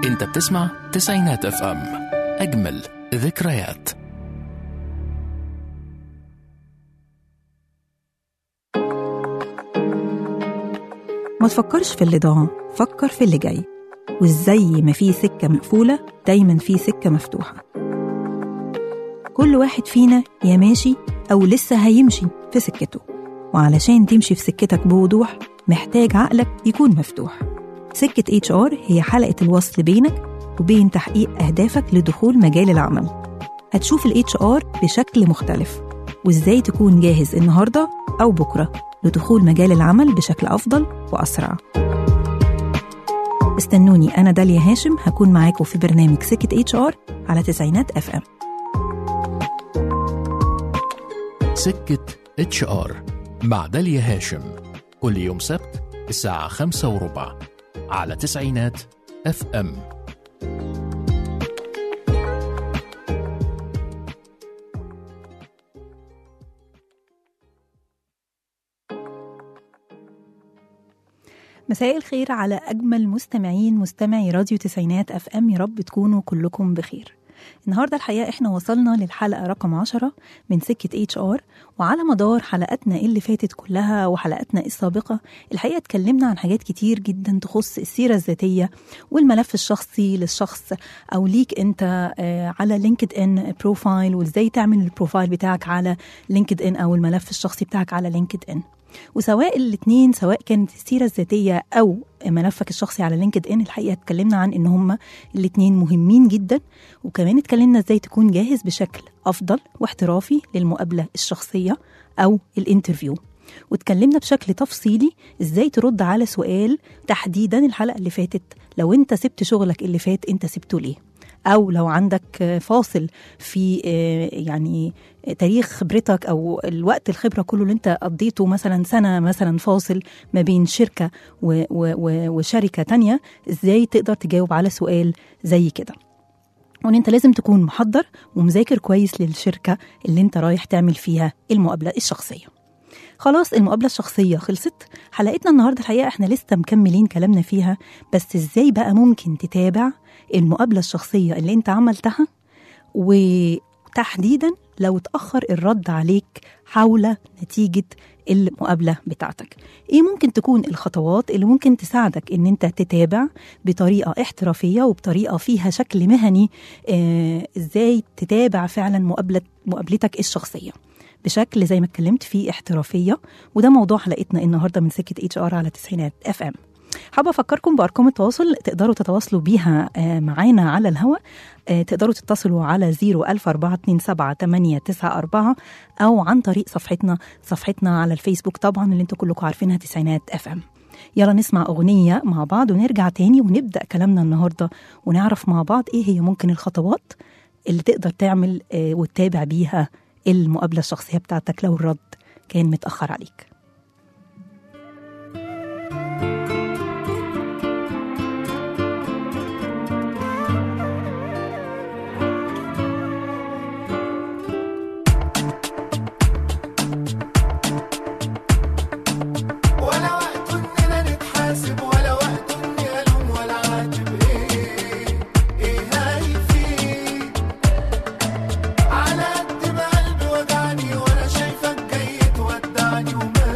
انت بتسمع تسعينات اف ام اجمل ذكريات ما تفكرش في اللي ضاع فكر في اللي جاي وازاي ما في سكة مقفولة دايما في سكة مفتوحة كل واحد فينا يا ماشي أو لسه هيمشي في سكته وعلشان تمشي في سكتك بوضوح محتاج عقلك يكون مفتوح سكة اتش ار هي حلقة الوصل بينك وبين تحقيق أهدافك لدخول مجال العمل هتشوف الاتش ار بشكل مختلف وازاي تكون جاهز النهاردة أو بكرة لدخول مجال العمل بشكل أفضل وأسرع استنوني أنا داليا هاشم هكون معاكم في برنامج سكة اتش ار على تسعينات اف ام سكة اتش ار مع داليا هاشم كل يوم سبت الساعة خمسة وربع على تسعينات اف ام مساء الخير على أجمل مستمعين مستمعي راديو تسعينات أف أم يا رب تكونوا كلكم بخير النهاردة الحقيقة احنا وصلنا للحلقة رقم عشرة من سكة اتش ار وعلى مدار حلقاتنا اللي فاتت كلها وحلقاتنا السابقة الحقيقة اتكلمنا عن حاجات كتير جدا تخص السيرة الذاتية والملف الشخصي للشخص أو ليك أنت آه، على لينكد ان بروفايل وازاي تعمل البروفايل بتاعك على لينكد ان أو الملف الشخصي بتاعك على لينكد ان وسواء الاثنين سواء كانت السيره الذاتيه او ملفك الشخصي على لينكد ان الحقيقه اتكلمنا عن ان هما الاثنين مهمين جدا وكمان اتكلمنا ازاي تكون جاهز بشكل افضل واحترافي للمقابله الشخصيه او الانترفيو واتكلمنا بشكل تفصيلي ازاي ترد على سؤال تحديدا الحلقه اللي فاتت لو انت سبت شغلك اللي فات انت سبته ليه او لو عندك فاصل في آه، يعني تاريخ خبرتك او الوقت الخبره كله اللي انت قضيته مثلا سنه مثلا فاصل ما بين شركه و و و وشركه تانية ازاي تقدر تجاوب على سؤال زي كده وان انت لازم تكون محضر ومذاكر كويس للشركه اللي انت رايح تعمل فيها المقابله الشخصيه خلاص المقابلة الشخصية خلصت حلقتنا النهاردة الحقيقة احنا لسه مكملين كلامنا فيها بس ازاي بقى ممكن تتابع المقابلة الشخصية اللي انت عملتها وتحديدا لو اتأخر الرد عليك حول نتيجة المقابلة بتاعتك ايه ممكن تكون الخطوات اللي ممكن تساعدك ان انت تتابع بطريقة احترافية وبطريقة فيها شكل مهني اه ازاي تتابع فعلا مقابلة مقابلتك الشخصية بشكل زي ما اتكلمت فيه احترافية وده موضوع حلقتنا النهاردة من سكة اتش ار على تسعينات اف ام حابة أفكركم بأرقام التواصل تقدروا تتواصلوا بيها آه، معانا على الهواء آه، تقدروا تتصلوا على 01427 أو عن طريق صفحتنا صفحتنا على الفيسبوك طبعا اللي انتوا كلكم عارفينها تسعينات اف ام يلا نسمع أغنية مع بعض ونرجع تاني ونبدأ كلامنا النهاردة ونعرف مع بعض إيه هي ممكن الخطوات اللي تقدر تعمل آه، وتتابع بيها المقابلة الشخصية بتاعتك لو الرد كان متأخر عليك ولا وقت اننا نتحاسب ولا وقت اني الوم ولا عاتب ايه ايه هيفيد على قد ما قلبي وجعني وانا شايفك جاي تودعني وما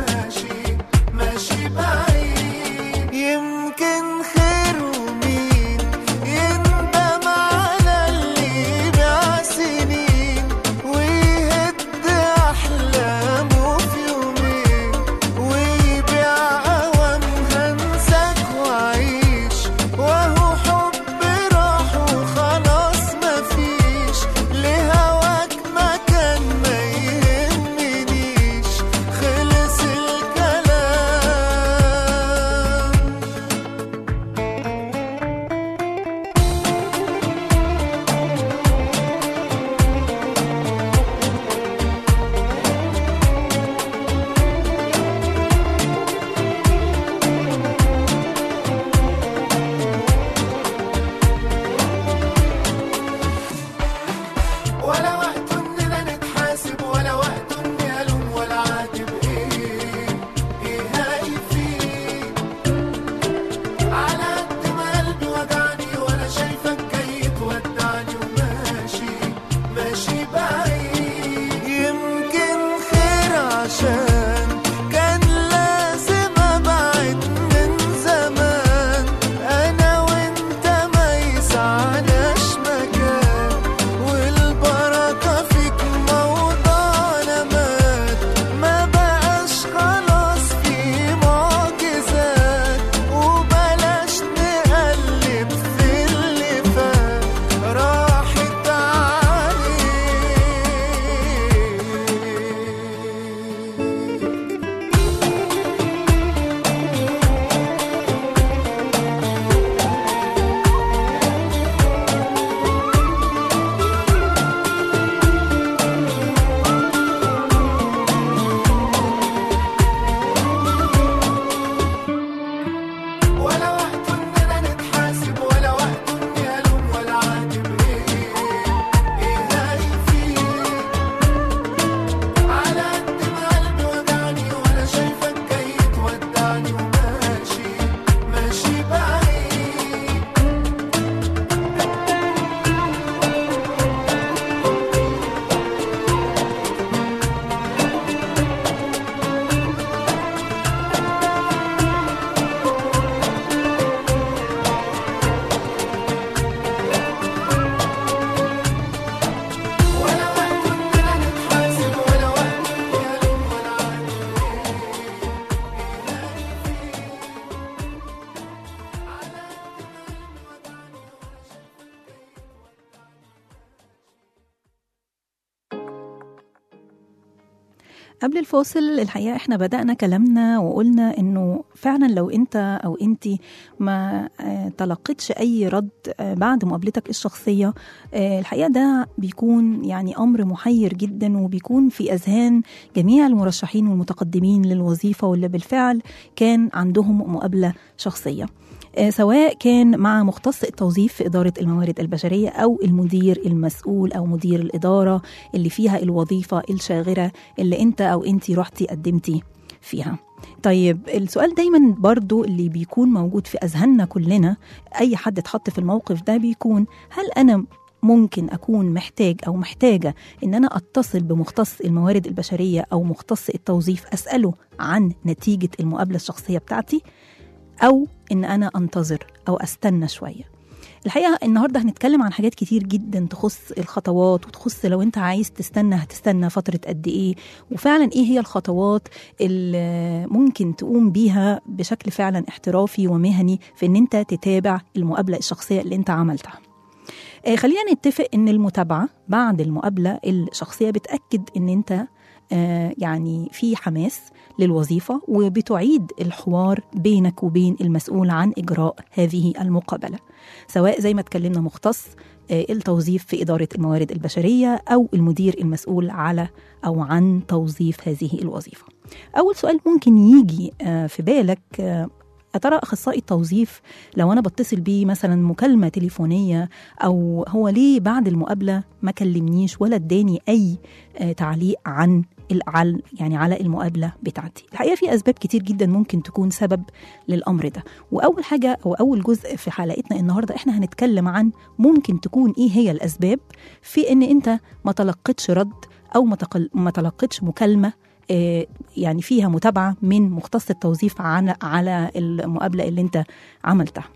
قبل الفاصل الحقيقة احنا بدأنا كلامنا وقلنا انه فعلا لو انت او انت ما آه، تلقتش اي رد آه، بعد مقابلتك الشخصية آه، الحقيقة ده بيكون يعني امر محير جدا وبيكون في اذهان جميع المرشحين والمتقدمين للوظيفة واللي بالفعل كان عندهم مقابلة شخصية آه، سواء كان مع مختص التوظيف في إدارة الموارد البشرية أو المدير المسؤول أو مدير الإدارة اللي فيها الوظيفة الشاغرة اللي أنت أو أنت رحتي قدمتي فيها طيب السؤال دايما برضو اللي بيكون موجود في أذهاننا كلنا أي حد اتحط في الموقف ده بيكون هل أنا ممكن أكون محتاج أو محتاجة إن أنا أتصل بمختص الموارد البشرية أو مختص التوظيف أسأله عن نتيجة المقابلة الشخصية بتاعتي أو إن أنا أنتظر أو أستنى شوية الحقيقة النهاردة هنتكلم عن حاجات كتير جدا تخص الخطوات وتخص لو انت عايز تستنى هتستنى فترة قد ايه وفعلا ايه هي الخطوات اللي ممكن تقوم بيها بشكل فعلا احترافي ومهني في ان انت تتابع المقابلة الشخصية اللي انت عملتها آه، خلينا نتفق ان المتابعة بعد المقابلة الشخصية بتأكد ان انت آه، يعني في حماس للوظيفة وبتعيد الحوار بينك وبين المسؤول عن إجراء هذه المقابلة سواء زي ما اتكلمنا مختص آه، التوظيف في إدارة الموارد البشرية أو المدير المسؤول على أو عن توظيف هذه الوظيفة أول سؤال ممكن يجي آه، في بالك آه، يا ترى اخصائي التوظيف لو انا بتصل بيه مثلا مكالمه تليفونيه او هو ليه بعد المقابله ما كلمنيش ولا اداني اي آه، تعليق عن العل يعني على المقابله بتاعتي الحقيقه في اسباب كتير جدا ممكن تكون سبب للامر ده واول حاجه او اول جزء في حلقتنا النهارده احنا هنتكلم عن ممكن تكون ايه هي الاسباب في ان انت ما تلقتش رد او ما تقل- ما تلقتش مكالمه آه، يعني فيها متابعه من مختص التوظيف على على المقابله اللي انت عملتها.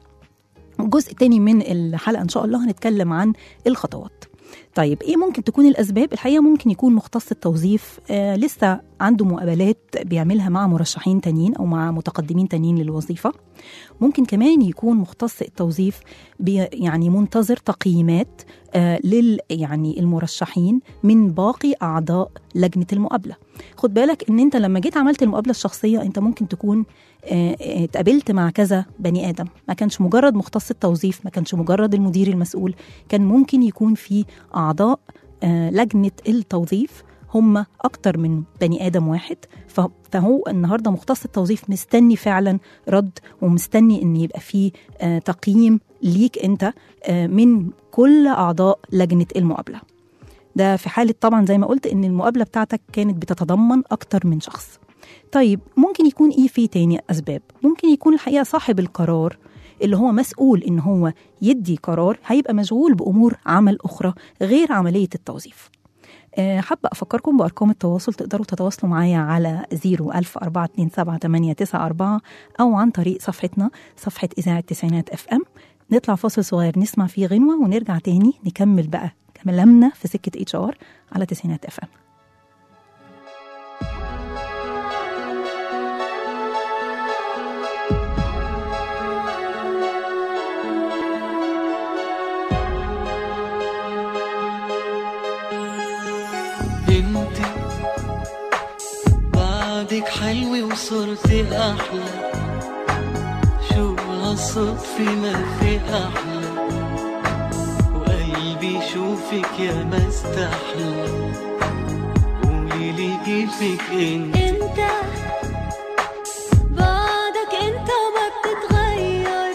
الجزء الثاني من الحلقه ان شاء الله هنتكلم عن الخطوات. طيب ايه ممكن تكون الاسباب؟ الحقيقه ممكن يكون مختص التوظيف آه لسه عنده مقابلات بيعملها مع مرشحين تانيين او مع متقدمين تانيين للوظيفه. ممكن كمان يكون مختص التوظيف بي يعني منتظر تقييمات آه لل يعني المرشحين من باقي اعضاء لجنه المقابله. خد بالك ان انت لما جيت عملت المقابله الشخصيه انت ممكن تكون آه، آه، اتقابلت مع كذا بني ادم ما كانش مجرد مختص التوظيف ما كانش مجرد المدير المسؤول كان ممكن يكون في اعضاء آه، لجنه التوظيف هم اكتر من بني ادم واحد ف- فهو النهارده مختص التوظيف مستني فعلا رد ومستني ان يبقى فيه آه، تقييم ليك انت آه، من كل اعضاء لجنه المقابله ده في حالة طبعا زي ما قلت إن المقابلة بتاعتك كانت بتتضمن أكتر من شخص طيب ممكن يكون إيه في تاني أسباب ممكن يكون الحقيقة صاحب القرار اللي هو مسؤول إن هو يدي قرار هيبقى مشغول بأمور عمل أخرى غير عملية التوظيف آه، حابة أفكركم بأرقام التواصل تقدروا تتواصلوا معايا على 010427894 أو عن طريق صفحتنا صفحة إذاعة تسعينات اف ام نطلع فاصل صغير نسمع فيه غنوة ونرجع تاني نكمل بقى كلامنا في سكة اتش ار على تسعينات اف ام انت بعدك حلوة وصرتي احلى شو هالصدفة ما في احلى وقلبي شوفك يا ما استحلى قولي لي كيفك انت انت بعدك انت ما بتتغير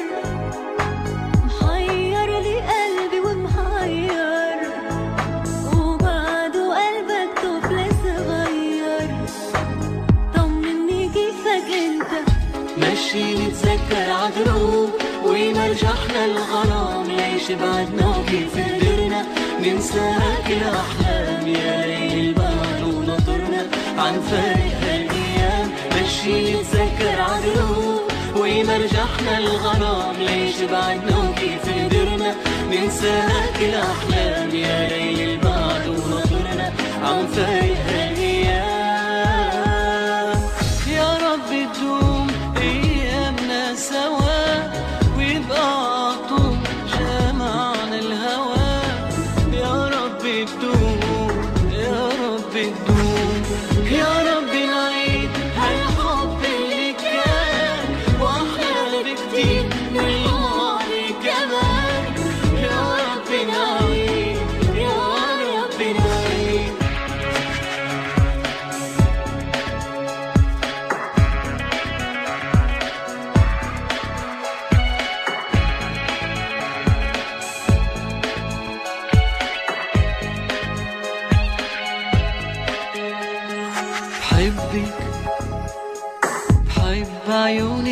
محير لي قلبي ومحير وبعده قلبك طفل صغير طمني كيفك انت مشي نتذكر عدروب ومرجحنا الغرام ليش بعدنا وكيف قدرنا ننسى كل أحلام يا ليل البعد ونطرنا عن فارق هالأيام مشي نتذكر عدروب ومرجحنا الغرام ليش بعدنا وكيف قدرنا ننسى كل أحلام يا ليل البعد ونطرنا عن فارق هالأيام يا رب تدوم ايامنا سوا ويبقى عطوم جمعنا الهوى يا رب تدوم يا رب تدوم يا رب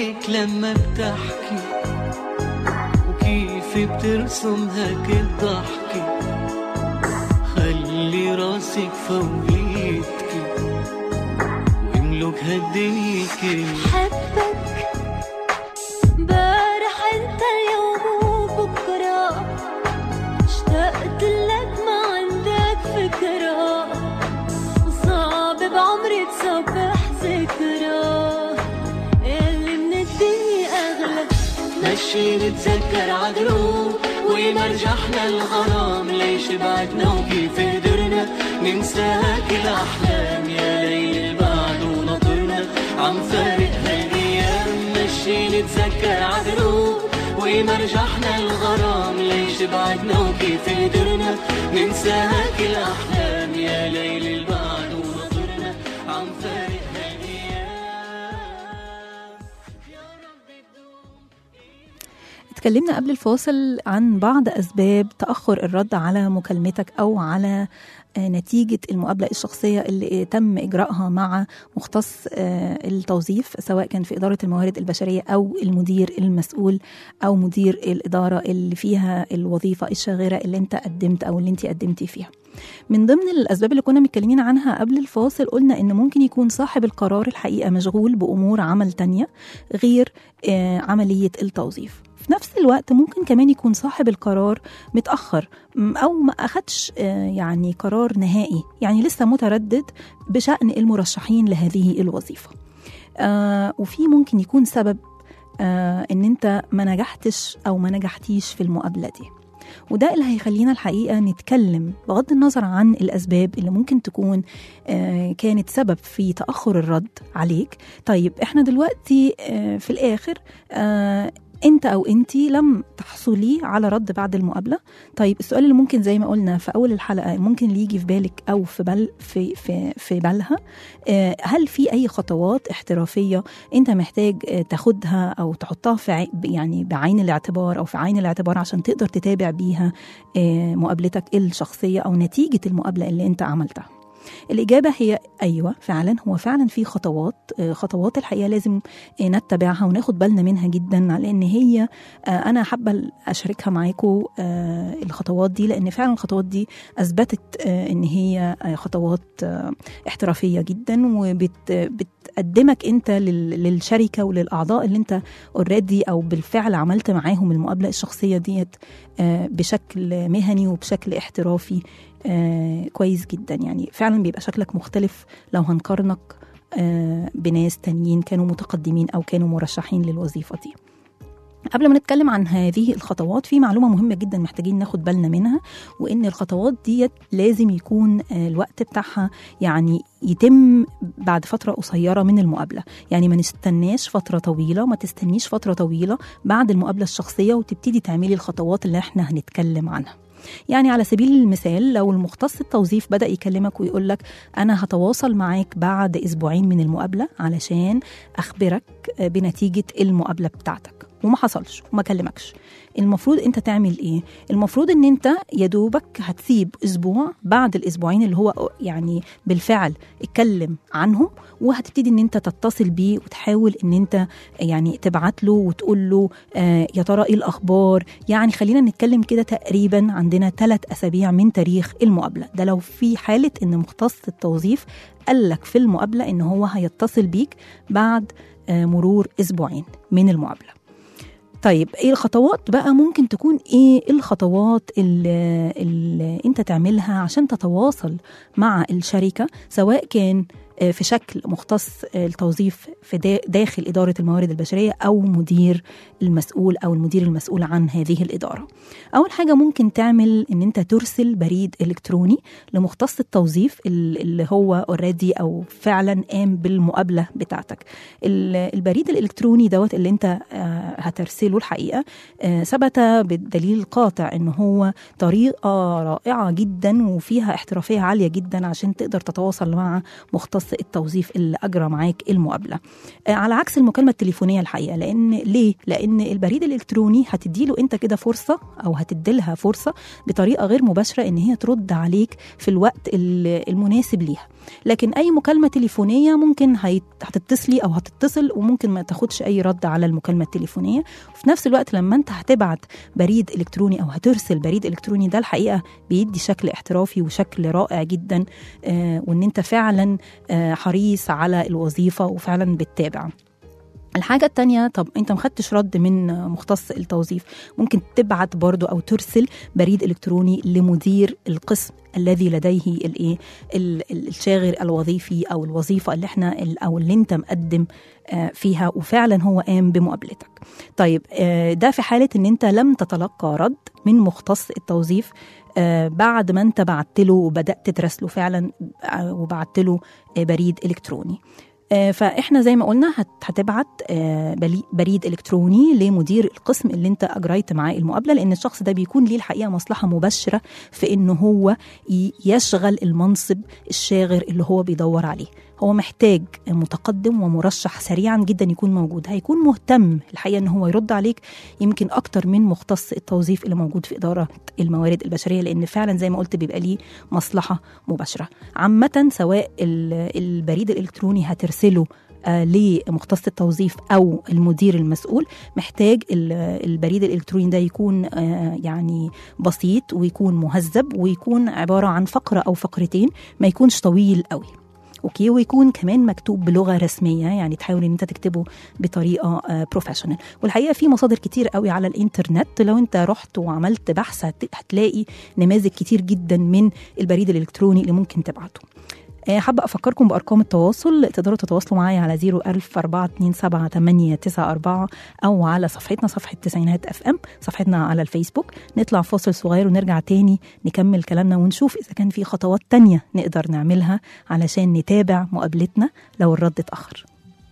عينيك لما بتحكي وكيف بترسمها كالضحكة خلي راسك فوقيتكي واملك هالدنيا كلها حبك بارح انت اليوم وبكرة اشتقت لك ما عندك فكرة صعب بعمري تصبح ذكرى اللي من الدنيا اغلى مشي نتذكر عدروب وين رجحنا الغرام ليش بعدنا وكيف قدرنا ننساها كل احلام يا ليل البعد ونطرنا عم فارق هالايام مشي نتذكر عدروب وين رجحنا الغرام ليش بعدنا وكيف قدرنا ننساها كل احلام يا ليل البعد ونطرنا عم فارق هالايام يا رب تدوم اتكلمنا قبل الفاصل عن بعض أسباب تأخر الرد على مكالمتك أو على آه، نتيجة المقابلة الشخصية اللي تم إجراءها مع مختص آه، التوظيف سواء كان في إدارة الموارد البشرية أو المدير المسؤول أو مدير الإدارة اللي فيها الوظيفة الشاغرة اللي أنت قدمت أو اللي أنت قدمتي فيها من ضمن الأسباب اللي كنا متكلمين عنها قبل الفاصل قلنا إن ممكن يكون صاحب القرار الحقيقة مشغول بأمور عمل تانية غير آه، عملية التوظيف في نفس الوقت ممكن كمان يكون صاحب القرار متأخر م- أو ما أخدش آه، يعني قرار نهائي يعني لسه متردد بشأن المرشحين لهذه الوظيفة آه، وفي ممكن يكون سبب آه، ان انت ما نجحتش او ما نجحتيش في المقابله دي وده اللي هيخلينا الحقيقه نتكلم بغض النظر عن الاسباب اللي ممكن تكون آه، كانت سبب في تاخر الرد عليك طيب احنا دلوقتي آه، في الاخر آه، انت او انتي لم تحصلي على رد بعد المقابله طيب السؤال اللي ممكن زي ما قلنا في اول الحلقه ممكن اللي يجي في بالك او في بال في في في بالها آه، هل في اي خطوات احترافيه انت محتاج آه، تاخدها او تحطها في عي- يعني بعين الاعتبار او في عين الاعتبار عشان تقدر تتابع بيها آه، مقابلتك الشخصيه او نتيجه المقابله اللي انت عملتها الإجابة هي أيوة فعلا هو فعلا في خطوات آه، خطوات الحقيقة لازم آه، نتبعها وناخد بالنا منها جدا لأن هي آه، أنا حابة أشاركها معاكم آه، الخطوات دي لأن فعلا الخطوات دي أثبتت آه، إن هي آه، خطوات آه، احترافية جدا وبتقدمك أنت لل- للشركة وللأعضاء اللي أنت اوريدي أو بالفعل عملت معاهم المقابلة الشخصية ديت آه، بشكل مهني وبشكل احترافي آه، كويس جدا يعني فعلا بيبقى شكلك مختلف لو هنقارنك آه، بناس تانيين كانوا متقدمين أو كانوا مرشحين للوظيفة دي قبل ما نتكلم عن هذه الخطوات في معلومة مهمة جدا محتاجين ناخد بالنا منها وإن الخطوات ديت لازم يكون آه، الوقت بتاعها يعني يتم بعد فترة قصيرة من المقابلة يعني ما نستناش فترة طويلة ما تستنيش فترة طويلة بعد المقابلة الشخصية وتبتدي تعملي الخطوات اللي احنا هنتكلم عنها يعني على سبيل المثال لو المختص التوظيف بدأ يكلمك ويقول لك أنا هتواصل معاك بعد أسبوعين من المقابلة علشان أخبرك بنتيجة المقابلة بتاعتك وما حصلش وما كلمكش المفروض انت تعمل ايه المفروض ان انت يا دوبك هتسيب اسبوع بعد الاسبوعين اللي هو يعني بالفعل اتكلم عنهم وهتبتدي ان انت تتصل بيه وتحاول ان انت يعني تبعت له وتقول له آه يا ترى ايه الاخبار يعني خلينا نتكلم كده تقريبا عندنا ثلاث اسابيع من تاريخ المقابله ده لو في حاله ان مختص التوظيف قال لك في المقابله ان هو هيتصل بيك بعد آه مرور اسبوعين من المقابله طيب ايه الخطوات بقى ممكن تكون ايه الخطوات اللي, اللي انت تعملها عشان تتواصل مع الشركه سواء كان آه، في شكل مختص آه، التوظيف في دا- داخل إدارة الموارد البشرية أو مدير المسؤول أو المدير المسؤول عن هذه الإدارة أول حاجة ممكن تعمل إن أنت ترسل بريد إلكتروني لمختص التوظيف ال- اللي هو اوريدي أو فعلا قام بالمقابلة بتاعتك ال- البريد الإلكتروني دوت اللي أنت آه، هترسله الحقيقة آه، ثبت بالدليل القاطع إن هو طريقة رائعة جدا وفيها احترافية عالية جدا عشان تقدر تتواصل مع مختص التوظيف اللي اجرى معاك المقابله آه، على عكس المكالمه التليفونيه الحقيقه لان ليه لان البريد الالكتروني هتديله انت كده فرصه او هتديلها فرصه بطريقه غير مباشره ان هي ترد عليك في الوقت ال- المناسب ليها لكن اي مكالمه تليفونيه ممكن هيت- هتتصلي او هتتصل وممكن ما تاخدش اي رد على المكالمه التليفونيه وفي نفس الوقت لما انت هتبعت بريد الكتروني او هترسل بريد الكتروني ده الحقيقه بيدي شكل احترافي وشكل رائع جدا آه، وان انت فعلا آه، حريص على الوظيفه وفعلا بتتابع الحاجة التانية طب انت مخدتش رد من مختص التوظيف ممكن تبعت برضو او ترسل بريد الكتروني لمدير القسم الذي لديه الايه ال- ال- الشاغر الوظيفي او الوظيفه اللي احنا ال- او اللي انت مقدم آه، فيها وفعلا هو قام بمقابلتك. طيب آه، ده في حاله ان انت لم تتلقى رد من مختص التوظيف آه، بعد ما انت بعت له وبدات تراسله فعلا آه، وبعت له آه، بريد الكتروني. آه، فاحنا زي ما قلنا هت- هتبعت آه، بلي- بريد الكتروني لمدير القسم اللي انت اجريت معاه المقابله لان الشخص ده بيكون ليه الحقيقه مصلحه مباشره في انه هو ي- يشغل المنصب الشاغر اللي هو بيدور عليه هو محتاج متقدم ومرشح سريعا جدا يكون موجود هيكون مهتم الحقيقه ان هو يرد عليك يمكن اكتر من مختص التوظيف اللي موجود في اداره الموارد البشريه لان فعلا زي ما قلت بيبقى ليه مصلحه مباشره عامه سواء ال- البريد الالكتروني هترسله آه، لمختص التوظيف او المدير المسؤول محتاج ال- البريد الالكتروني ده يكون آه، يعني بسيط ويكون مهذب ويكون عباره عن فقره او فقرتين ما يكونش طويل قوي اوكي ويكون كمان مكتوب بلغه رسميه يعني تحاول ان انت تكتبه بطريقه بروفيشنال والحقيقه في مصادر كتير قوي على الانترنت لو انت رحت وعملت بحث هت- هتلاقي نماذج كتير جدا من البريد الالكتروني اللي ممكن تبعته آه، حابة أفكركم بأرقام التواصل تقدروا تتواصلوا معايا على 010427894 أو على صفحتنا صفحة تسعينات أف أم صفحتنا على الفيسبوك نطلع فاصل صغير ونرجع تاني نكمل كلامنا ونشوف إذا كان في خطوات تانية نقدر نعملها علشان نتابع مقابلتنا لو الرد اتأخر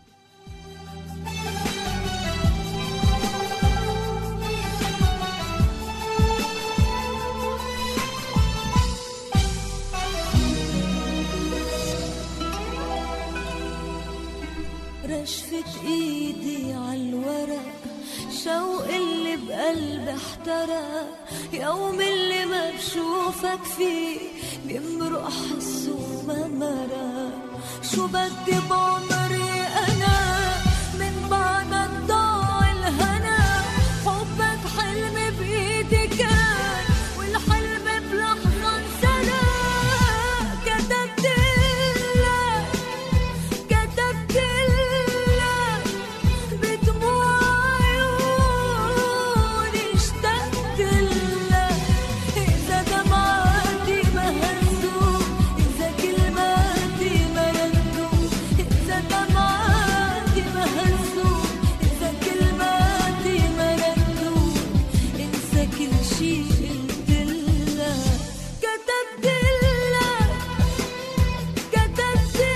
رشفة ايدي عالورق شوق اللي بقلبي احترق يوم اللي ما بشوفك فيه بيمرق حسه ما مرق شو بدي بعمري انا من بعدك ضاع الهنا حبك حلم بايدي كان والحلم بلحظة انسرق كتبت لك كتبت لك بدموع عيوني اشتقت لك إذا دمعاتي ما هزوا إذا كلماتي ما ردوا إذا دمعاتي ما هزوا إذا كلماتي ما ردوا انسى كل شي قلت لك كتبت لك كتبت لك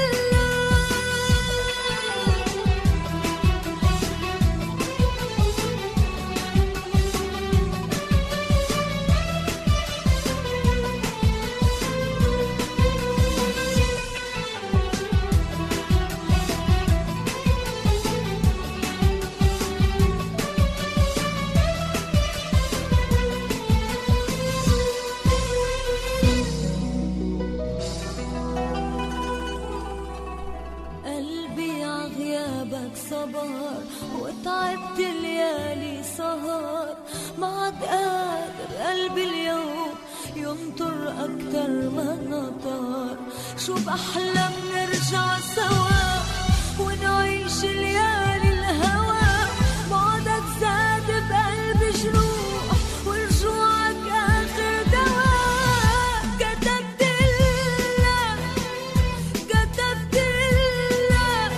قلبي عغيابك صبر وتعبت ليالي سهر ما عاد قادر قلبي اليوم ينطر أكتر ما نطر شو بحلم نرجع سوا ونعيش ليالي الهوى بعدك زاد بقلبي جروح ورجوعك آخر دواء كتبت لك كتبت لك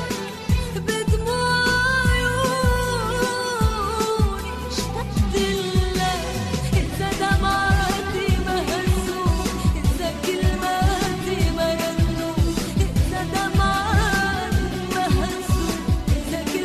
بدموع عيوني اشتقت لك إذا دمعاتي ما هزوا إذا كلماتي ما ردوا إذا دمعاتي ما هزوا إذا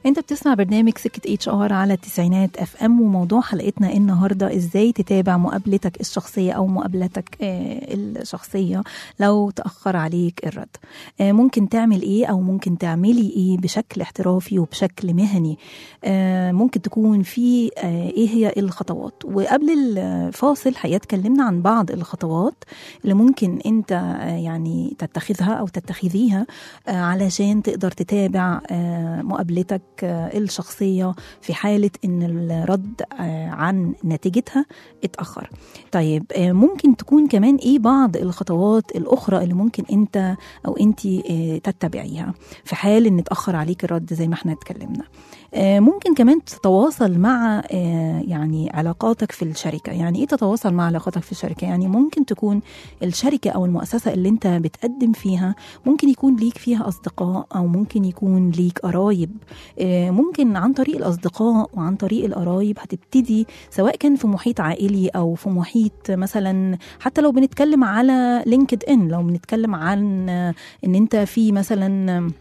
انت بتسمع برنامج سكة اتش ار على التسعينات اف ام وموضوع حلقتنا النهارده ازاي تتابع مقابلتك الشخصيه او مقابلتك آه، الشخصيه لو تاخر عليك الرد آه، ممكن تعمل ايه او ممكن تعملي ايه بشكل احترافي وبشكل مهني آه، ممكن تكون في آه، ايه هي الخطوات وقبل الفاصل حقيقه اتكلمنا عن بعض الخطوات اللي ممكن انت آه، يعني تتخذها او تتخذيها آه، علشان تقدر تتابع آه، مقابلتك آه، الشخصيه في حاله ان الرد آه، عن نتيجتها اتاخر طيب آه، ممكن تكون كمان ايه بعض الخطوات الاخرى اللي ممكن انت او انت آه، تتبعيها في حال ان اتاخر عليك الرد زي ما احنا اتكلمنا آه، ممكن كمان تتواصل مع آه، يعني علاقاتك في الشركه يعني ايه تتواصل مع علاقاتك في الشركه يعني ممكن تكون الشركه او المؤسسه اللي انت بتقدم فيها ممكن يكون ليك فيها اصدقاء او ممكن يكون ليك قرايب آه، ممكن عن طريق الاصدقاء وعن طريق القرايب هتبتدي سواء كان في محيط عائلي او في محيط مثلا حتى لو بنتكلم على لينكد ان لو بنتكلم عن آه، ان انت في مثلا آه،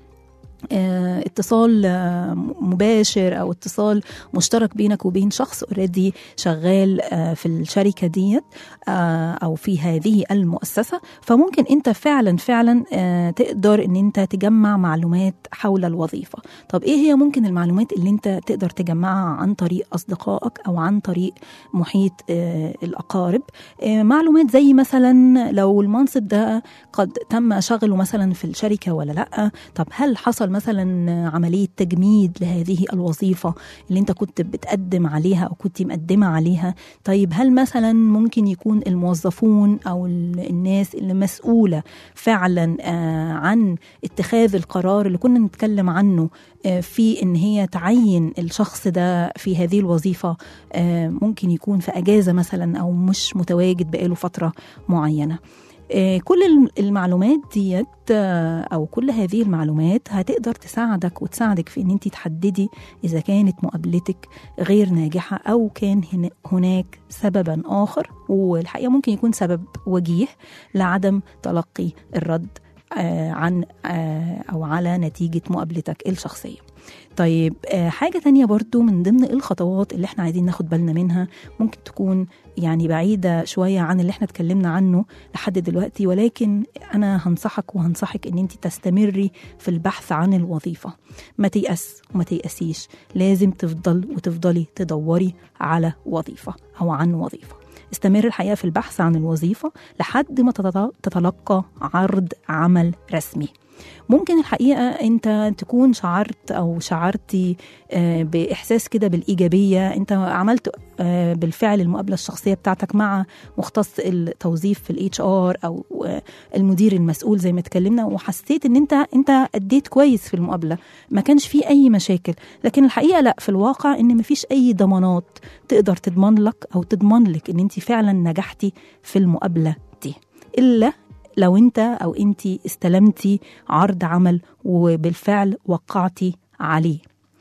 آه، اتصال آه، مباشر او اتصال مشترك بينك وبين شخص اوريدي شغال آه، في الشركه ديت آه، او في هذه المؤسسه فممكن انت فعلا فعلا آه، تقدر ان انت تجمع معلومات حول الوظيفه طب ايه هي ممكن المعلومات اللي انت تقدر تجمعها عن طريق اصدقائك او عن طريق محيط آه، الاقارب آه، معلومات زي مثلا لو المنصب ده قد تم شغله مثلا في الشركه ولا لا طب هل حصل مثلا عمليه تجميد لهذه الوظيفه اللي انت كنت بتقدم عليها او كنت مقدمه عليها طيب هل مثلا ممكن يكون الموظفون او ال- الناس اللي مسؤوله فعلا آه، عن اتخاذ القرار اللي كنا نتكلم عنه آه، في ان هي تعين الشخص ده في هذه الوظيفه آه، ممكن يكون في اجازه مثلا او مش متواجد بقاله فتره معينه آه، كل الم- المعلومات ديت آه، او كل هذه المعلومات هتقدر تساعدك وتساعدك في ان انت تحددي اذا كانت مقابلتك غير ناجحه او كان هنا- هناك سببا اخر والحقيقه ممكن يكون سبب وجيه لعدم تلقي الرد آه، عن آه، او على نتيجه مقابلتك الشخصيه طيب آه، حاجة تانية برضو من ضمن الخطوات اللي احنا عايزين ناخد بالنا منها ممكن تكون يعني بعيدة شوية عن اللي احنا اتكلمنا عنه لحد دلوقتي ولكن أنا هنصحك وهنصحك إن أنت تستمري في البحث عن الوظيفة ما تيأس وما تيأسيش لازم تفضل وتفضلي تدوري على وظيفة أو عن وظيفة استمر الحقيقة في البحث عن الوظيفة لحد ما تتط- تتلقى عرض عمل رسمي ممكن الحقيقة أنت تكون شعرت أو شعرتي آه، بإحساس كده بالإيجابية أنت عملت آه، بالفعل المقابلة الشخصية بتاعتك مع مختص التوظيف في الاتش ار أو آه، المدير المسؤول زي ما اتكلمنا وحسيت أن أنت أنت أديت كويس في المقابلة ما كانش فيه أي مشاكل لكن الحقيقة لا في الواقع أن مفيش أي ضمانات تقدر تضمن لك أو تضمن لك أن أنت فعلا نجحتي في المقابلة دي إلا لو انت او انت استلمتي عرض عمل وبالفعل وقعتي عليه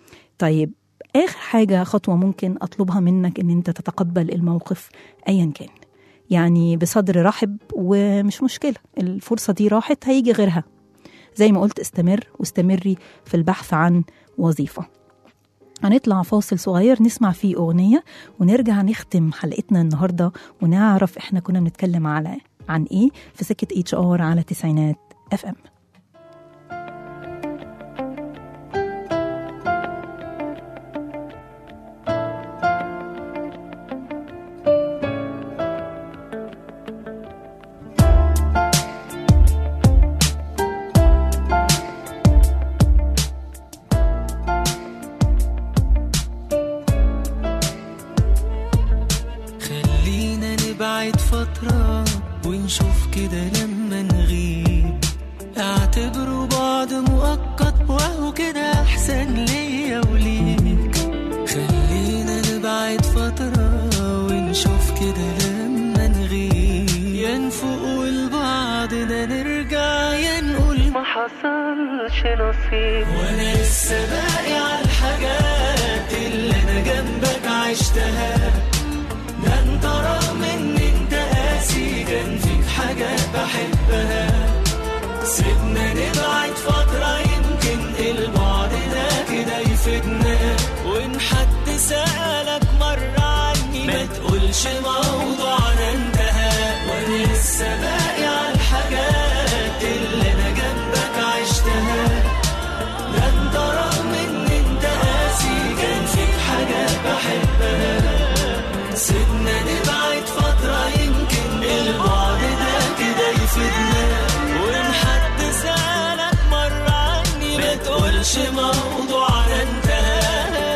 طيب اخر حاجه خطوه ممكن اطلبها منك ان انت تتقبل الموقف ايا كان يعني بصدر رحب ومش مشكله الفرصه دي راحت هيجي غيرها زي ما قلت استمر واستمري في البحث عن وظيفه هنطلع فاصل صغير نسمع فيه أغنية ونرجع نختم حلقتنا النهاردة ونعرف إحنا كنا بنتكلم على عن إيه في سكة اتش ار على تسعينات اف ام خلينا نبعد فترة ونشوف كده لما نغيب اعتبروا بعض مؤقت وهو كده احسن ليا وليك خلينا نبعد فترة ونشوف كده لما نغيب يا نفوق لبعضنا نرجع يا نقول ما حصلش نصيب وانا لسه باقي على الحاجات اللي انا جنبك عشتها ده انت رغم ان انت قاسي كان فيك حاجات بحبها سيبنا نبعد فترة يمكن البعد ده كده يفيدنا تقولش موضوعنا انتهى وانا لسه باقي على الحاجات اللي انا جنبك عشتها ده انت رغم ان انت قاسي كان فيك حاجات بحبها سيبنا نبعد فترة يمكن البعد ده كده يفيدنا وإن حد سألك مرة عني ما تقولش موضوعنا انتهى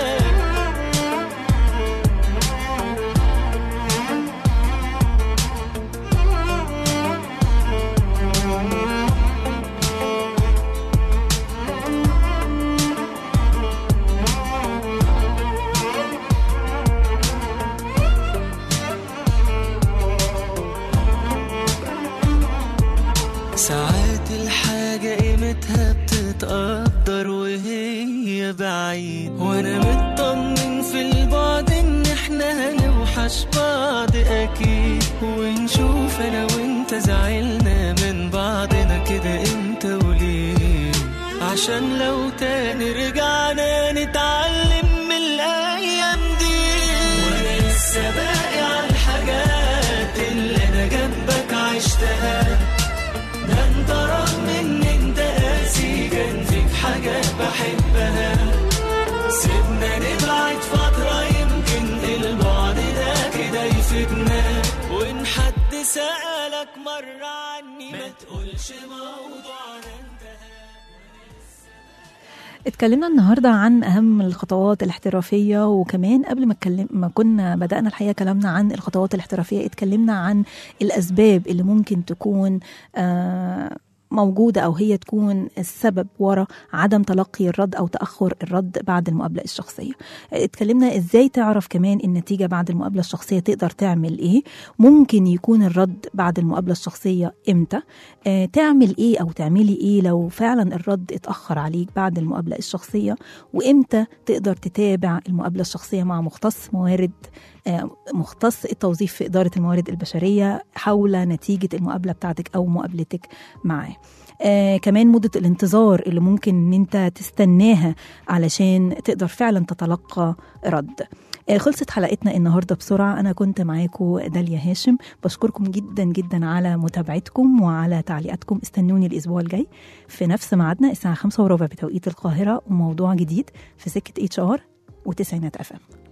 ساعات الحاجة قيمتها بتتقدر وهي بعيد وانا مطمن في البعد ان احنا هنوحش بعض اكيد ونشوف انا وانت زعلنا من بعضنا كده امتى وليه عشان لو تاني رجعنا نتعلم من الايام دي وانا لسه باقي على الحاجات اللي انا جنبك عشتها ده انت رغم ان انت قاسي كان فيك حاجات بحبها سيبنا نبعد فترة يمكن البعد ده كده يفيدنا وان حد سألك مرة عني ما تقولش موضوعنا انتهى اتكلمنا النهارده عن اهم الخطوات الاحترافيه وكمان قبل ما اتكلم ما كنا بدانا الحقيقه كلامنا عن الخطوات الاحترافيه اتكلمنا عن الاسباب اللي ممكن تكون آه موجودة أو هي تكون السبب وراء عدم تلقي الرد أو تأخر الرد بعد المقابلة الشخصية اتكلمنا إزاي تعرف كمان النتيجة بعد المقابلة الشخصية تقدر تعمل إيه ممكن يكون الرد بعد المقابلة الشخصية إمتى اه تعمل إيه أو تعملي إيه لو فعلا الرد اتأخر عليك بعد المقابلة الشخصية وإمتى تقدر تتابع المقابلة الشخصية مع مختص موارد آه، مختص التوظيف في إدارة الموارد البشرية حول نتيجة المقابلة بتاعتك أو مقابلتك معاه آه كمان مدة الانتظار اللي ممكن ان انت تستناها علشان تقدر فعلا تتلقى رد آه خلصت حلقتنا النهارده بسرعه انا كنت معاكم داليا هاشم بشكركم جدا جدا على متابعتكم وعلى تعليقاتكم استنوني الاسبوع الجاي في نفس ميعادنا الساعه 5 وربع بتوقيت القاهره وموضوع جديد في سكه اتش ار وتسعينات اف ام